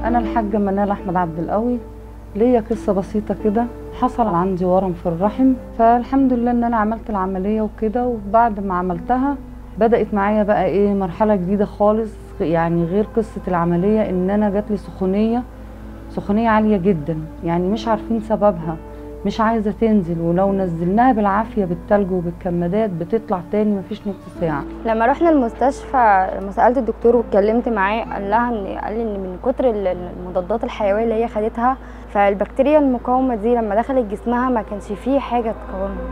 انا الحاجه منال احمد عبد القوي ليا قصه بسيطه كده حصل عندي ورم في الرحم فالحمد لله ان انا عملت العمليه وكده وبعد ما عملتها بدات معايا بقى ايه مرحله جديده خالص يعني غير قصه العمليه ان انا جات لي سخونيه سخونيه عاليه جدا يعني مش عارفين سببها مش عايزه تنزل ولو نزلناها بالعافيه بالتلج وبالكمادات بتطلع تاني مفيش نص ساعه لما رحنا المستشفى لما سالت الدكتور واتكلمت معاه قال لها ان قال لي ان من كتر ال- المضادات الحيويه اللي هي خدتها فالبكتيريا المقاومه دي لما دخلت جسمها ما كانش فيه حاجه تقاومها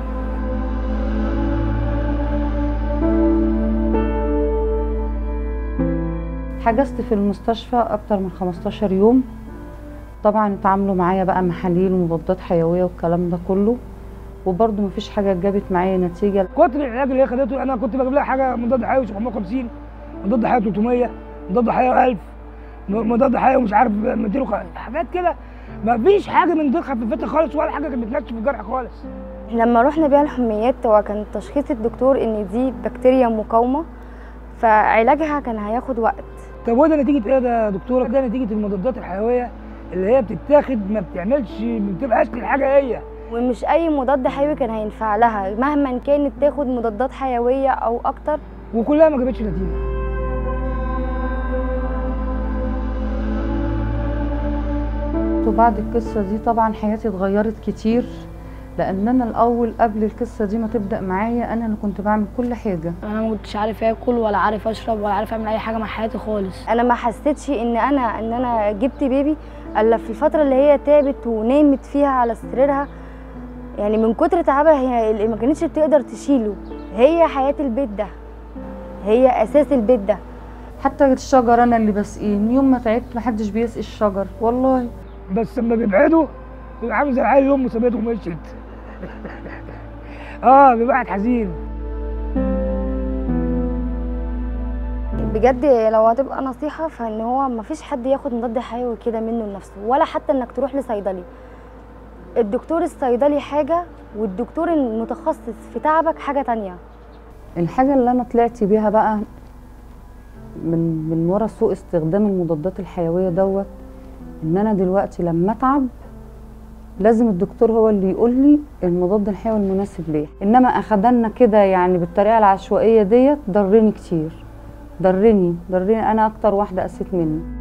حجزت في المستشفى اكتر من 15 يوم طبعا اتعاملوا معايا بقى محاليل ومضادات حيويه والكلام ده كله وبرضه مفيش حاجه جابت معايا نتيجه كتر العلاج اللي هي خدته انا كنت بجيب لها حاجه مضاد حيوي 750 مضاد حيوي 300 مضاد حيوي 1000 م- مضاد حيوي مش عارف 200 حاجات كده ما فيش حاجه من دول خففتها خالص ولا حاجه كانت بتنشف الجرح خالص لما رحنا بيها الحميات هو كان تشخيص الدكتور ان دي بكتيريا مقاومه فعلاجها كان هياخد وقت طب وده نتيجه ايه ده يا دكتوره ده نتيجه المضادات الحيويه اللي هي بتتاخد ما بتعملش ما بتبقاش الحاجه هي ومش اي مضاد حيوي كان هينفع لها مهما كانت تاخد مضادات حيويه او اكتر وكلها ما جابتش نتيجه وبعد القصه دي طبعا حياتي اتغيرت كتير لان انا الاول قبل القصه دي ما تبدا معايا انا اللي كنت بعمل كل حاجه انا ما كنتش عارف اكل ولا عارف اشرب ولا عارف اعمل اي حاجه مع حياتي خالص انا ما حسيتش ان انا ان انا جبت بيبي الا في الفتره اللي هي تعبت ونامت فيها على سريرها يعني من كتر تعبها هي اللي ما كانتش بتقدر تشيله هي حياه البيت ده هي اساس البيت ده حتى الشجر انا اللي بسقيه من يوم ما تعبت محدش بيسقي الشجر والله بس لما بيبعدوا بيبقى عامل زي العيال يوم سابته ومشيت اه بيبقى قاعد حزين بجد لو هتبقى نصيحه فان هو ما فيش حد ياخد مضاد حيوي كده منه لنفسه ولا حتى انك تروح لصيدلي الدكتور الصيدلي حاجه والدكتور المتخصص في تعبك حاجه تانية الحاجه اللي انا طلعت بيها بقى من من ورا سوء استخدام المضادات الحيويه دوت ان انا دلوقتي لما اتعب لازم الدكتور هو اللي يقول لي المضاد الحيوي المناسب ليه انما اخدنا كده يعني بالطريقه العشوائيه ديت ضرني كتير ضرني ضرني انا اكتر واحده قست مني